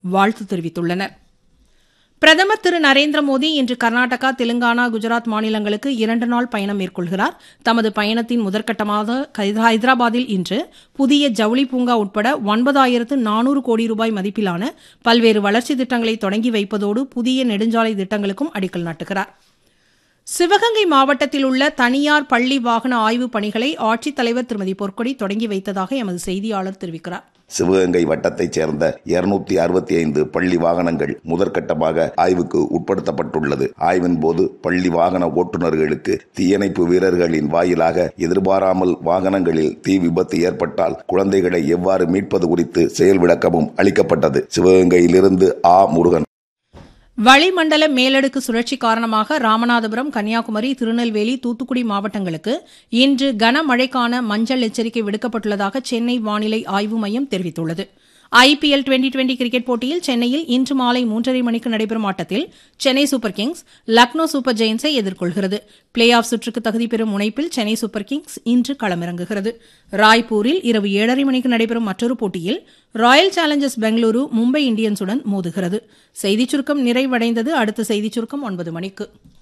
வாழ்த்து தெரிவித்துள்ளனர் பிரதமர் திரு நரேந்திர மோடி இன்று கர்நாடகா தெலுங்கானா குஜராத் மாநிலங்களுக்கு இரண்டு நாள் பயணம் மேற்கொள்கிறார் தமது பயணத்தின் முதற்கட்டமாக ஹைதராபாத்தில் இன்று புதிய ஜவுளி பூங்கா உட்பட ஒன்பதாயிரத்து நானூறு கோடி ரூபாய் மதிப்பிலான பல்வேறு வளர்ச்சித் திட்டங்களை தொடங்கி வைப்பதோடு புதிய நெடுஞ்சாலை திட்டங்களுக்கும் அடிக்கல் நாட்டுகிறார் சிவகங்கை மாவட்டத்தில் உள்ள தனியார் பள்ளி வாகன ஆய்வுப் பணிகளை ஆட்சித்தலைவர் திருமதி பொற்கொடி தொடங்கி வைத்ததாக எமது செய்தியாளர் தெரிவிக்கிறார் சிவகங்கை வட்டத்தைச் சேர்ந்த இருநூத்தி அறுபத்தி ஐந்து பள்ளி வாகனங்கள் முதற்கட்டமாக ஆய்வுக்கு உட்படுத்தப்பட்டுள்ளது ஆய்வின் போது பள்ளி வாகன ஓட்டுநர்களுக்கு தீயணைப்பு வீரர்களின் வாயிலாக எதிர்பாராமல் வாகனங்களில் தீ விபத்து ஏற்பட்டால் குழந்தைகளை எவ்வாறு மீட்பது குறித்து செயல் விளக்கமும் அளிக்கப்பட்டது சிவகங்கையிலிருந்து ஆ முருகன் வளிமண்டல மேலடுக்கு சுழற்சி காரணமாக ராமநாதபுரம் கன்னியாகுமரி திருநெல்வேலி தூத்துக்குடி மாவட்டங்களுக்கு இன்று கனமழைக்கான மஞ்சள் எச்சரிக்கை விடுக்கப்பட்டுள்ளதாக சென்னை வானிலை ஆய்வு மையம் தெரிவித்துள்ளது ஐபிஎல் டுவெண்டி டுவெண்டி கிரிக்கெட் போட்டியில் சென்னையில் இன்று மாலை மூன்றரை மணிக்கு நடைபெறும் ஆட்டத்தில் Chennai Super Kings Lucknow Super ஜெயின்ஸை எதிர்கொள்கிறது பிளே ஆஃப் சுற்றுக்கு தகுதி பெறும் முனைப்பில் சென்னை சூப்பர் கிங்ஸ் இன்று களமிறங்குகிறது ராய்ப்பூரில் இரவு ஏழரை மணிக்கு நடைபெறும் மற்றொரு போட்டியில் ராயல் சேலஞ்சர்ஸ் பெங்களூரு மும்பை இந்தியன்ஸுடன் மோதுகிறது செய்திச் சுருக்கம் நிறைவடைந்தது அடுத்த செய்திச் சுருக்கம் ஒன்பது மணிக்கு